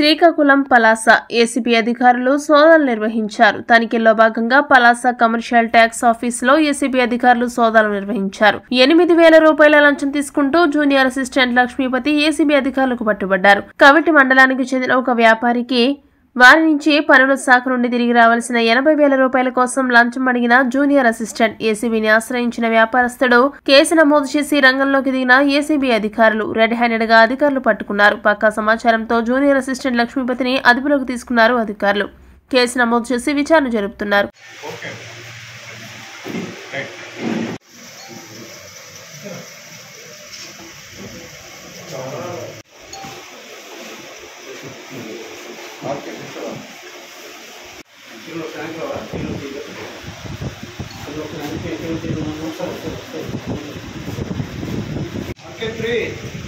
Srikakulam Palasa ACB అధికారులు సోదాలు నిర్వహించారు తనిఖీల్లో భాగంగా పలాస కమర్షియల్ ట్యాక్స్ ఆఫీసులో ఏసీబీ అధికారులు సోదాలు నిర్వహించారు ఎనిమిది వేల రూపాయల లంచం తీసుకుంటూ జూనియర్ అసిస్టెంట్ లక్ష్మీపతి ఏసీబీ అధికారులకు పట్టుబడ్డారు కవిటి మండలానికి చెందిన ఒక వ్యాపారికి వారి నుంచి పనుల శాఖ నుండి తిరిగి రావాల్సిన ఎనభై వేల రూపాయల కోసం లంచం అడిగిన జూనియర్ అసిస్టెంట్ ఏసీబీని ఆశ్రయించిన వ్యాపారస్తుడు కేసు నమోదు చేసి రంగంలోకి దిగిన ఏసీబీ అధికారులు రెడ్ హ్యాండెడ్ గా అధికారులు పట్టుకున్నారు పక్కా సమాచారంతో జూనియర్ అసిస్టెంట్ లక్ష్మీపతిని అదుపులోకి తీసుకున్నారు అధికారులు కేసు నమోదు చేసి విచారణ జరుపుతున్నారు ఓకే రైట్ మార్కెట్ త్రీ